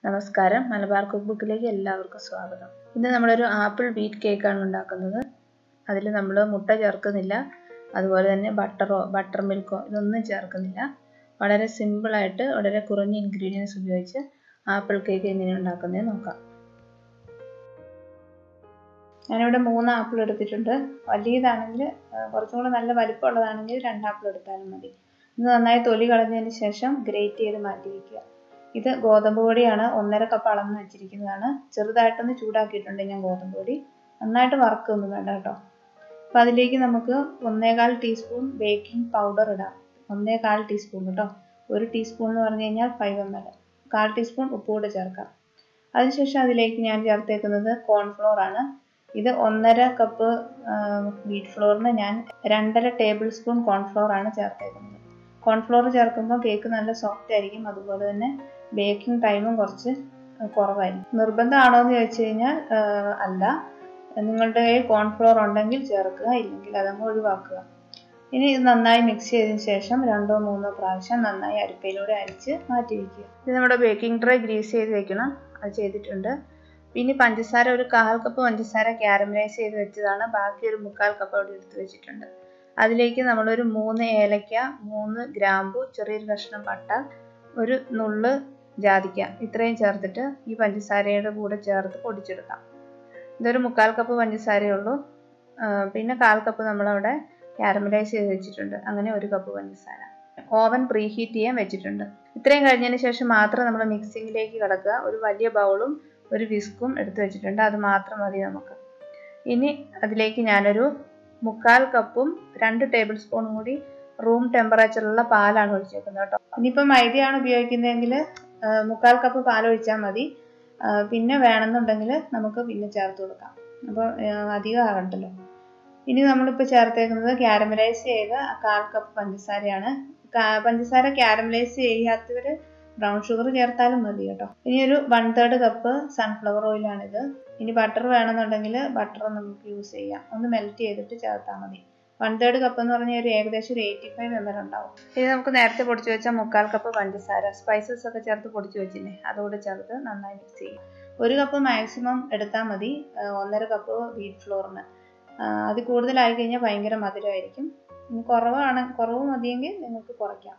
നമസ്കാരം മലബാർ കുക്ക് ബുക്കിലേക്ക് എല്ലാവർക്കും സ്വാഗതം ഇന്ന് നമ്മളൊരു ആപ്പിൾ വീറ്റ് കേക്കാണ് ഉണ്ടാക്കുന്നത് അതിൽ നമ്മൾ മുട്ട ചേർക്കുന്നില്ല അതുപോലെ തന്നെ ബട്ടറോ ബട്ടർ മിൽക്കോ ഇതൊന്നും ചേർക്കുന്നില്ല വളരെ സിമ്പിളായിട്ട് വളരെ കുറഞ്ഞ ഇൻഗ്രീഡിയൻസ് ഉപയോഗിച്ച് ആപ്പിൾ കേക്ക് എങ്ങനെ ഉണ്ടാക്കുന്നത് നോക്കാം ഞാനിവിടെ മൂന്ന് ആപ്പിൾ എടുത്തിട്ടുണ്ട് വലിയതാണെങ്കിൽ കുറച്ചും കൂടെ നല്ല വലിപ്പമുള്ളതാണെങ്കിൽ രണ്ട് ആപ്പിൾ എടുത്താലും മതി ഇത് നന്നായി തൊലി കളഞ്ഞതിന് ശേഷം ഗ്രേറ്റ് ചെയ്ത് മാറ്റി വയ്ക്കുക ഇത് ഗോതമ്പ് പൊടിയാണ് ഒന്നര കപ്പ് അളന്ന് വെച്ചിരിക്കുന്നതാണ് ചെറുതായിട്ടൊന്ന് ചൂടാക്കിയിട്ടുണ്ട് ഞാൻ ഗോതമ്പ് പൊടി നന്നായിട്ട് വറക്കൊന്നും വേണ്ട കേട്ടോ അപ്പം അതിലേക്ക് നമുക്ക് ഒന്നേകാൽ ടീസ്പൂൺ ബേക്കിംഗ് പൗഡർ ഇടാം ഒന്നേകാൽ ടീസ്പൂൺ കേട്ടോ ഒരു ടീസ്പൂൺ എന്ന് പറഞ്ഞു കഴിഞ്ഞാൽ ഫൈവ് എം എൽ കാൽ ടീസ്പൂൺ ഉപ്പ് കൂടെ ചേർക്കാം അതിനുശേഷം അതിലേക്ക് ഞാൻ ചേർത്തേക്കുന്നത് കോൺഫ്ലോർ ആണ് ഇത് ഒന്നര കപ്പ് വീറ്റ് ഫ്ലോറിന് ഞാൻ രണ്ടര ടേബിൾ സ്പൂൺ കോൺഫ്ലോർ ആണ് ചേർത്തേക്കുന്നത് കോൺഫ്ലോർ ചേർക്കുമ്പോൾ കേക്ക് നല്ല സോഫ്റ്റ് ആയിരിക്കും അതുപോലെ തന്നെ ബേക്കിംഗ് ടൈമും കുറച്ച് കുറവായിരിക്കും നിർബന്ധമാണോ എന്ന് ചോദിച്ചു കഴിഞ്ഞാൽ അല്ല നിങ്ങളുടെ കയ്യിൽ കോൺഫ്ലോർ ഉണ്ടെങ്കിൽ ചേർക്കുക ഇല്ലെങ്കിൽ അതങ്ങ് ഒഴിവാക്കുക ഇനി ഇത് നന്നായി മിക്സ് ചെയ്തതിന് ശേഷം രണ്ടോ മൂന്നോ പ്രാവശ്യം നന്നായി അരിപ്പയിലൂടെ അരിച്ച് മാറ്റി വയ്ക്കുക ഇത് നമ്മുടെ ബേക്കിംഗ് ട്രേ ഗ്രീസ് ചെയ്ത് വെക്കണം അത് ചെയ്തിട്ടുണ്ട് പിന്നെ പഞ്ചസാര ഒരു കാൽ കപ്പ് പഞ്ചസാര ക്യാരമലൈസ് ചെയ്ത് വെച്ചതാണ് ബാക്കി ഒരു മുക്കാൽ കപ്പ് അവിടെ എടുത്ത് വെച്ചിട്ടുണ്ട് അതിലേക്ക് നമ്മളൊരു മൂന്ന് ഏലക്ക മൂന്ന് ഗ്രാമ്പു ചെറിയൊരു കഷ്ണം പട്ട ഒരു നുള്ള് ജാതിക്ക ഇത്രയും ചേർത്തിട്ട് ഈ പഞ്ചസാരയുടെ കൂടെ ചേർത്ത് പൊടിച്ചെടുക്കാം ഇതൊരു മുക്കാൽ കപ്പ് പഞ്ചസാരയേ ഉള്ളൂ പിന്നെ കാൽ കപ്പ് നമ്മളവിടെ ക്യാരമലൈസ് ചെയ്ത് വെച്ചിട്ടുണ്ട് അങ്ങനെ ഒരു കപ്പ് പഞ്ചസാര ഓവൻ പ്രീ ഹീറ്റ് ചെയ്യാൻ വെച്ചിട്ടുണ്ട് ഇത്രയും കഴിഞ്ഞതിന് ശേഷം മാത്രം നമ്മൾ മിക്സിങ്ങിലേക്ക് കിടക്കുക ഒരു വലിയ ബൗളും ഒരു വിസ്കും എടുത്ത് വെച്ചിട്ടുണ്ട് അത് മാത്രം മതി നമുക്ക് ഇനി അതിലേക്ക് ഞാനൊരു മുക്കാൽ കപ്പും രണ്ട് ടേബിൾ സ്പൂണും കൂടി റൂം ടെമ്പറേച്ചറിലുള്ള പാലാണ് ഒഴിച്ചേക്കുന്നത് കേട്ടോ ഇനിയിപ്പോൾ മൈദയാണ് ഉപയോഗിക്കുന്നതെങ്കിൽ മുക്കാൽ കപ്പ് പാൽ ഒഴിച്ചാൽ മതി പിന്നെ വേണമെന്നുണ്ടെങ്കിൽ നമുക്ക് പിന്നെ ചേർത്ത് കൊടുക്കാം അപ്പോൾ അധികം ആകണ്ടല്ലോ ഇനി നമ്മളിപ്പോൾ ചേർത്തേക്കുന്നത് ക്യാരമലൈസ് ചെയ്ത കാൽ കപ്പ് പഞ്ചസാരയാണ് പഞ്ചസാര ക്യാരമലൈസ് ചെയ്യാത്തവർ ബ്രൗൺ ഷുഗർ ചേർത്താലും മതി കേട്ടോ ഇനി ഒരു വൺ തേർഡ് കപ്പ് സൺഫ്ലവർ ഓയിലാണിത് ഇനി ബട്ടർ വേണമെന്നുണ്ടെങ്കിൽ ബട്ടർ നമുക്ക് യൂസ് ചെയ്യാം ഒന്ന് മെൽറ്റ് ചെയ്തിട്ട് ചേർത്താൽ മതി വൺ തേർഡ് കപ്പ് എന്ന് പറഞ്ഞാൽ ഒരു ഏകദേശം ഒരു എയ്റ്റി ഫൈവ് എം എൽ ഉണ്ടാവും ഇത് നമുക്ക് നേരത്തെ പൊടിച്ചു വെച്ചാൽ മുക്കാൽ കപ്പ് പഞ്ചസാര സ്പൈസസ് ഒക്കെ ചേർത്ത് പൊടിച്ചു വെച്ചില്ലേ അതുകൂടെ ചേർത്ത് നന്നായി മിക്സ് ചെയ്യും ഒരു കപ്പ് മാക്സിമം എടുത്താൽ മതി ഒന്നര കപ്പ് വീറ്റ് ഫ്ലോറിന് അത് കൂടുതലായി കഴിഞ്ഞാൽ ഭയങ്കര മധുരമായിരിക്കും ഇനി കുറവാണ് കുറവ് മതിയെങ്കിൽ നിങ്ങൾക്ക് കുറയ്ക്കാം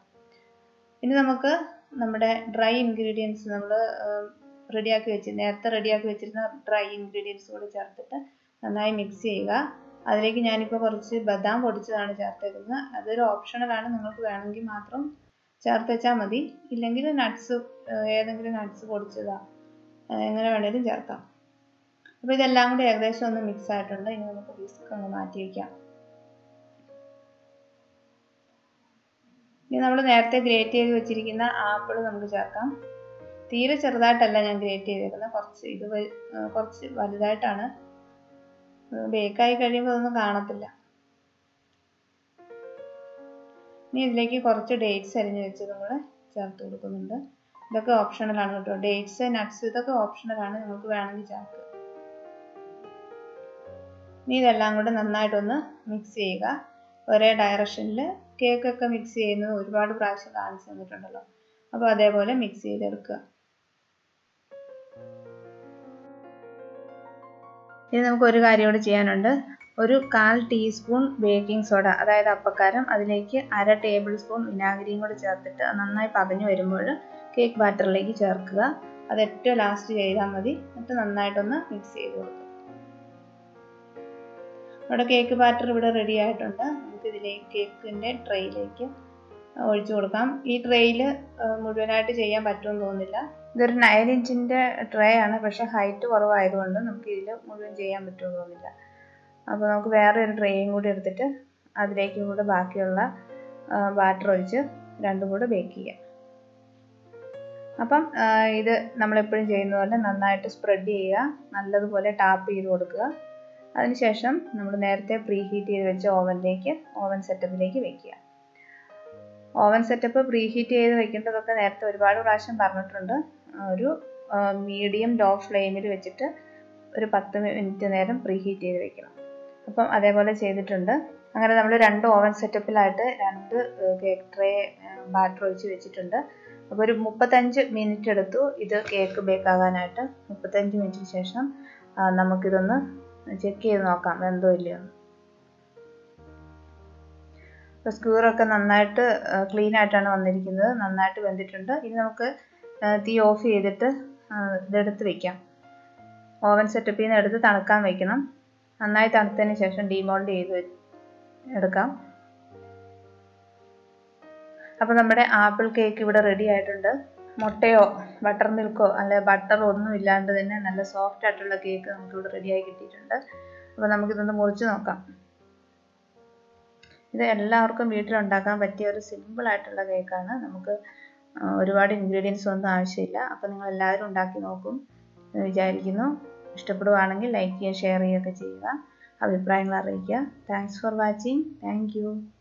ഇനി നമുക്ക് നമ്മുടെ ഡ്രൈ ഇൻഗ്രീഡിയൻസ് നമ്മൾ റെഡിയാക്കി വെച്ച് നേരത്തെ റെഡിയാക്കി വെച്ചിരുന്ന ഡ്രൈ ഇൻഗ്രീഡിയൻസ് കൂടെ ചേർത്തിട്ട് നന്നായി മിക്സ് ചെയ്യുക അതിലേക്ക് ഞാനിപ്പോൾ കുറച്ച് ബദാം പൊടിച്ചതാണ് ചേർത്തേക്കുന്നത് അതൊരു ഓപ്ഷണലാണ് നിങ്ങൾക്ക് വേണമെങ്കിൽ മാത്രം ചേർത്ത് വെച്ചാൽ മതി ഇല്ലെങ്കിൽ നട്ട്സ് ഏതെങ്കിലും നട്ട്സ് പൊടിച്ചതാ എങ്ങനെ വേണേലും ചേർക്കാം അപ്പോൾ ഇതെല്ലാം കൂടി ഏകദേശം ഒന്ന് മിക്സ് ആയിട്ടുണ്ട് ഇനി നമുക്ക് വിസ്ക് അങ്ങ് മാറ്റി വയ്ക്കാം ഇനി നമ്മൾ നേരത്തെ ഗ്രേറ്റ് ചെയ്ത് വെച്ചിരിക്കുന്ന ആപ്പിൾ നമുക്ക് ചേർക്കാം തീരെ ചെറുതായിട്ടല്ല ഞാൻ ഗ്രേറ്റ് ചെയ്തേക്കുന്നത് കുറച്ച് ഇത് കുറച്ച് വലുതായിട്ടാണ് ബേക്കായി കഴിയുമ്പോൾ അതൊന്നും കാണത്തില്ല ഇനി ഇതിലേക്ക് കുറച്ച് ഡേറ്റ്സ് അരിഞ്ഞ് വെച്ചതും കൂടെ ചേർത്ത് കൊടുക്കുന്നുണ്ട് ഇതൊക്കെ ഓപ്ഷണലാണ് കേട്ടോ ഡേറ്റ്സ് നട്ട്സ് ഇതൊക്കെ ഓപ്ഷണലാണ് നിങ്ങൾക്ക് വേണമെങ്കിൽ ചേർക്കുക ഇനി ഇതെല്ലാം കൂടെ നന്നായിട്ടൊന്ന് മിക്സ് ചെയ്യുക ഒരേ ഡയറക്ഷനിൽ കേക്കൊക്കെ മിക്സ് ചെയ്യുന്നത് ഒരുപാട് പ്രാവശ്യം കാണിച്ചു തന്നിട്ടുണ്ടല്ലോ അപ്പോൾ അതേപോലെ മിക്സ് ചെയ്തെടുക്കുക ഇനി നമുക്ക് ഒരു കാര്യം കൂടി ചെയ്യാനുണ്ട് ഒരു കാൽ ടീസ്പൂൺ ബേക്കിംഗ് സോഡ അതായത് അപ്പക്കാരം അതിലേക്ക് അര ടേബിൾ സ്പൂൺ വിനാഗിരിയും കൂടി ചേർത്തിട്ട് നന്നായി പതഞ്ഞു വരുമ്പോൾ കേക്ക് ബാറ്ററിലേക്ക് ചേർക്കുക അത് ഏറ്റവും ലാസ്റ്റ് ചെയ്താൽ മതി എന്നിട്ട് നന്നായിട്ടൊന്ന് മിക്സ് ചെയ്ത് കൊടുക്കുക നമ്മുടെ കേക്ക് ബാറ്റർ ഇവിടെ റെഡി ആയിട്ടുണ്ട് നമുക്ക് ഇതിലേക്ക് കേക്കിൻ്റെ ട്രെയിലേക്ക് ഒഴിച്ചു കൊടുക്കാം ഈ ട്രെയിൽ മുഴുവനായിട്ട് ചെയ്യാൻ പറ്റുമെന്ന് തോന്നുന്നില്ല ഇതൊരു നയൻ ഇഞ്ചിൻ്റെ ട്രേ ആണ് പക്ഷേ ഹൈറ്റ് കുറവായതുകൊണ്ട് നമുക്ക് ഇതിൽ മുഴുവൻ ചെയ്യാൻ പറ്റുമെന്ന് തോന്നുന്നില്ല അപ്പോൾ നമുക്ക് വേറെ ഒരു ട്രേയും കൂടി എടുത്തിട്ട് അതിലേക്കും കൂടെ ബാക്കിയുള്ള ബാറ്റർ ഒഴിച്ച് രണ്ടും കൂടെ ബേക്ക് ചെയ്യാം അപ്പം ഇത് നമ്മളെപ്പോഴും ചെയ്യുന്ന പോലെ നന്നായിട്ട് സ്പ്രെഡ് ചെയ്യുക നല്ലതുപോലെ ടാപ്പ് ചെയ്ത് കൊടുക്കുക അതിനുശേഷം നമ്മൾ നേരത്തെ പ്രീ ഹീറ്റ് ചെയ്ത് വെച്ച ഓവനിലേക്ക് ഓവൻ സെറ്റപ്പിലേക്ക് വെക്കുക ഓവൻ സെറ്റപ്പ് പ്രീ ഹീറ്റ് ചെയ്ത് വെക്കേണ്ടതൊക്കെ നേരത്തെ ഒരുപാട് പ്രാവശ്യം പറഞ്ഞിട്ടുണ്ട് ഒരു മീഡിയം ലോ ഫ്ലെയിമിൽ വെച്ചിട്ട് ഒരു പത്ത് മിനിറ്റ് നേരം പ്രീ ഹീറ്റ് ചെയ്ത് വെക്കണം അപ്പം അതേപോലെ ചെയ്തിട്ടുണ്ട് അങ്ങനെ നമ്മൾ രണ്ട് ഓവൻ സെറ്റപ്പിലായിട്ട് രണ്ട് കേക്ക് ട്രേ ബാറ്റർ ഒഴിച്ച് വെച്ചിട്ടുണ്ട് അപ്പോൾ ഒരു മുപ്പത്തഞ്ച് മിനിറ്റ് എടുത്തു ഇത് കേക്ക് ബേക്ക് ആകാനായിട്ട് മുപ്പത്തഞ്ച് മിനിറ്റിന് ശേഷം ആ, നമുക്കിതൊന്ന് ചെക്ക് ചെയ്ത് നോക്കാം വെന്തോ ഇല്ലയോ എന്ന് അപ്പോൾ സ്ക്യൂറൊക്കെ നന്നായിട്ട് ക്ലീൻ ആയിട്ടാണ് വന്നിരിക്കുന്നത് നന്നായിട്ട് വെന്തിട്ടുണ്ട് ഇനി നമുക്ക് ആ, തീ ഓഫ് ചെയ്തിട്ട് ആ, ഇതെടുത്ത് വെക്കാം ഓവൻ സെറ്റപ്പിൽ നിന്ന് എടുത്ത് തണുക്കാൻ വെക്കണം നന്നായി തണുത്തതിന് ശേഷം ഡീമോൾഡ് ചെയ്ത് വെ- എടുക്കാം അപ്പോൾ നമ്മുടെ ആപ്പിൾ കേക്ക് ഇവിടെ റെഡി ആയിട്ടുണ്ട് മുട്ടയോ ബട്ടർ മിൽക്കോ അല്ലെ ബട്ടറോ ഒന്നും ഇല്ലാണ്ട് തന്നെ നല്ല സോഫ്റ്റ് ആയിട്ടുള്ള കേക്ക് നമുക്ക് ഇവിടെ റെഡിയായി കിട്ടിയിട്ടുണ്ട് അപ്പോൾ നമുക്കിതൊന്ന് മുറിച്ച് നോക്കാം ഇത് എല്ലാവർക്കും വീട്ടിലുണ്ടാക്കാൻ പറ്റിയ ഒരു സിമ്പിൾ ആയിട്ടുള്ള കേക്കാണ് നമുക്ക് ആ, ഒരുപാട് ഇൻഗ്രീഡിയൻസ് ഒന്നും ആവശ്യമില്ല അപ്പോൾ നിങ്ങൾ എല്ലാവരും ഉണ്ടാക്കി നോക്കും എന്ന് വിചാരിക്കുന്നു ഇഷ്ടപ്പെടുവാണെങ്കിൽ ലൈക്ക് ചെയ്യുക ഷെയർ ചെയ്യുകയൊക്കെ ചെയ്യുക അഭിപ്രായങ്ങൾ അറിയിക്കുക thanks for watching thank U